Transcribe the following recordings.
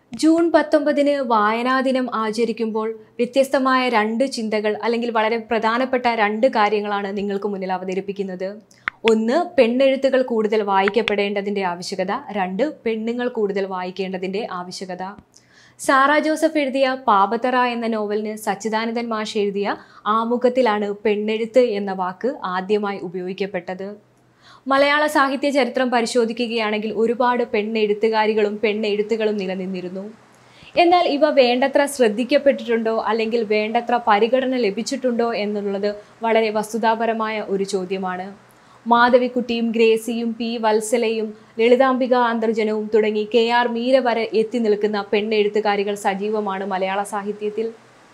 June പത്തൊമ്പതിന് വായനാ ദിനം ആചരിക്കുമ്പോൾ വ്യത്യസ്തമായ രണ്ട് ചിന്തകൾ അല്ലെങ്കിൽ വളരെ പ്രധാനപ്പെട്ട രണ്ട് കാര്യങ്ങളാണ് നിങ്ങൾക്ക് മുന്നിൽ അവതരിപ്പിക്കുന്നത് ഒന്ന് പെണ്ണെഴുത്തുകൾ കൂടുതൽ വായിക്കപ്പെടേണ്ടതിൻ്റെ ആവശ്യകത രണ്ട് പെണ്ണുങ്ങൾ കൂടുതൽ വായിക്കേണ്ടതിൻ്റെ ആവശ്യകത സാറ ജോസഫ് എഴുതിയ പാപത്തറ എന്ന നോവലിന് സച്ചിദാനന്ദൻ മാഷ് എഴുതിയ ആമുഖത്തിലാണ് പെണ്ണെഴുത്ത് എന്ന വാക്ക് ആദ്യമായി ഉപയോഗിക്കപ്പെട്ടത് മലയാള സാഹിത്യ ചരിത്രം പരിശോധിക്കുകയാണെങ്കിൽ ഒരുപാട് പെണ്ണെഴുത്തുകാരികളും പെണ്ണെഴുത്തുകളും നിലനിന്നിരുന്നു എന്നാൽ ഇവ വേണ്ടത്ര ശ്രദ്ധിക്കപ്പെട്ടിട്ടുണ്ടോ അല്ലെങ്കിൽ വേണ്ടത്ര പരിഗണന ലഭിച്ചിട്ടുണ്ടോ എന്നുള്ളത് വളരെ വസ്തുതാപരമായ ഒരു ചോദ്യമാണ് മാധവിക്കുട്ടിയും ഗ്രേസിയും പി വത്സലയും ലളിതാംബിക അന്തർജനവും തുടങ്ങി കെ ആർ മീര വരെ എത്തി നിൽക്കുന്ന പെണ്ണെഴുത്തുകാരികൾ സജീവമാണ് മലയാള സാഹിത്യത്തിൽ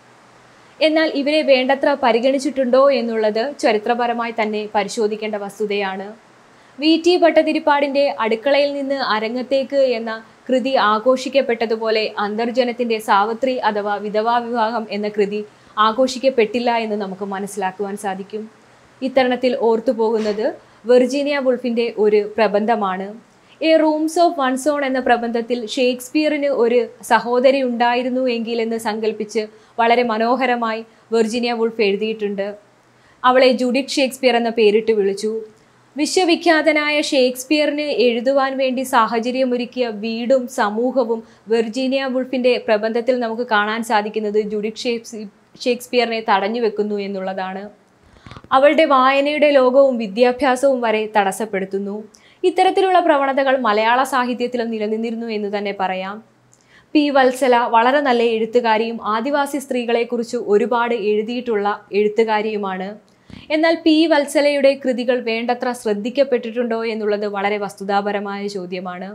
എന്നാൽ ഇവരെ വേണ്ടത്ര പരിഗണിച്ചിട്ടുണ്ടോ എന്നുള്ളത് ചരിത്രപരമായി തന്നെ പരിശോധിക്കേണ്ട വസ്തുതയാണ് വി ടി ഭട്ടതിരിപ്പാടിൻ്റെ അടുക്കളയിൽ നിന്ന് അരങ്ങത്തേക്ക് എന്ന കൃതി ആഘോഷിക്കപ്പെട്ടതുപോലെ അന്തർജനത്തിൻ്റെ സാവിത്രി അഥവാ വിധവാ വിവാഹം എന്ന കൃതി ആഘോഷിക്കപ്പെട്ടില്ല എന്ന് നമുക്ക് മനസ്സിലാക്കുവാൻ സാധിക്കും ഇത്തരണത്തിൽ ഓർത്തുപോകുന്നത് വെർജീനിയ വുൾഫിൻ്റെ ഒരു പ്രബന്ധമാണ് a rooms of one's own എന്ന പ്രബന്ധത്തിൽ ഷേക്സ്പിയറിന് ഒരു സഹോദരി ഉണ്ടായിരുന്നു എങ്കിൽ എന്ന് സങ്കല്പിച്ച് വളരെ മനോഹരമായി വെർജീനിയ വുൾഫ് എഴുതിയിട്ടുണ്ട് അവളെ ജുഡിറ്റ് ഷേക്സ്പിയർ എന്ന പേരിട്ട് വിളിച്ചു വിശ്വവിഖ്യാതനായ ഷേക്സ്പിയറിന് എഴുതുവാൻ വേണ്ടി സാഹചര്യമൊരുക്കിയ വീടും സമൂഹവും വെർജീനിയ വുൾഫിന്റെ പ്രബന്ധത്തിൽ നമുക്ക് കാണാൻ സാധിക്കുന്നത് ജുഡിറ്റ് ഷേക്സ് ഷേക്സ്പിയറിനെ തടഞ്ഞു വെക്കുന്നു എന്നുള്ളതാണ് അവളുടെ വായനയുടെ ലോകവും വിദ്യാഭ്യാസവും വരെ തടസ്സപ്പെടുത്തുന്നു ഇത്തരത്തിലുള്ള പ്രവണതകൾ മലയാള സാഹിത്യത്തിലും നിലനിന്നിരുന്നു എന്ന് തന്നെ പറയാം പി വത്സല വളരെ നല്ല എഴുത്തുകാരിയും ആദിവാസി സ്ത്രീകളെക്കുറിച്ച് ഒരുപാട് എഴുതിയിട്ടുള്ള എഴുത്തുകാരിയുമാണ് എന്നാൽ പി വത്സലയുടെ കൃതികൾ വേണ്ടത്ര ശ്രദ്ധിക്കപ്പെട്ടിട്ടുണ്ടോ എന്നുള്ളത് വളരെ വസ്തുതാപരമായ ചോദ്യമാണ്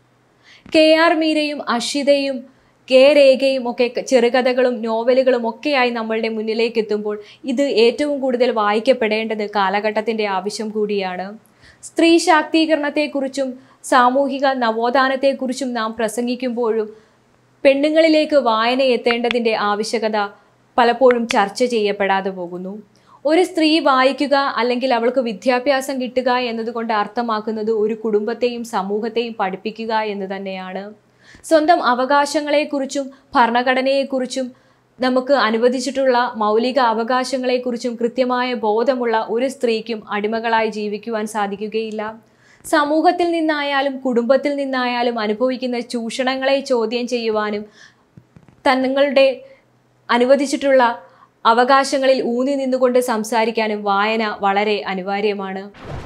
കെ ആർ മീരയും അഷിതയും കെ രേഖയും ഒക്കെ ചെറുകഥകളും നോവലുകളും ഒക്കെയായി നമ്മളുടെ മുന്നിലേക്ക് എത്തുമ്പോൾ ഇത് ഏറ്റവും കൂടുതൽ വായിക്കപ്പെടേണ്ടത് കാലഘട്ടത്തിൻ്റെ ആവശ്യം കൂടിയാണ് സ്ത്രീ ശാക്തീകരണത്തെക്കുറിച്ചും സാമൂഹിക നവോത്ഥാനത്തെക്കുറിച്ചും നാം പ്രസംഗിക്കുമ്പോഴും പെണ്ണുങ്ങളിലേക്ക് വായന എത്തേണ്ടതിൻ്റെ ആവശ്യകത പലപ്പോഴും ചർച്ച ചെയ്യപ്പെടാതെ പോകുന്നു ഒരു സ്ത്രീ വായിക്കുക അല്ലെങ്കിൽ അവൾക്ക് വിദ്യാഭ്യാസം കിട്ടുക എന്നതുകൊണ്ട് അർത്ഥമാക്കുന്നത് ഒരു കുടുംബത്തെയും സമൂഹത്തെയും പഠിപ്പിക്കുക എന്ന് തന്നെയാണ് സ്വന്തം അവകാശങ്ങളെക്കുറിച്ചും ഭരണഘടനയെക്കുറിച്ചും നമുക്ക് അനുവദിച്ചിട്ടുള്ള മൗലിക അവകാശങ്ങളെക്കുറിച്ചും കൃത്യമായ ബോധമുള്ള ഒരു സ്ത്രീക്കും അടിമകളായി ജീവിക്കുവാൻ സാധിക്കുകയില്ല സമൂഹത്തിൽ നിന്നായാലും കുടുംബത്തിൽ നിന്നായാലും അനുഭവിക്കുന്ന ചൂഷണങ്ങളെ ചോദ്യം ചെയ്യുവാനും തങ്ങളുടെ അനുവദിച്ചിട്ടുള്ള അവകാശങ്ങളിൽ ഊന്നി നിന്നുകൊണ്ട് സംസാരിക്കാനും വായന വളരെ അനിവാര്യമാണ്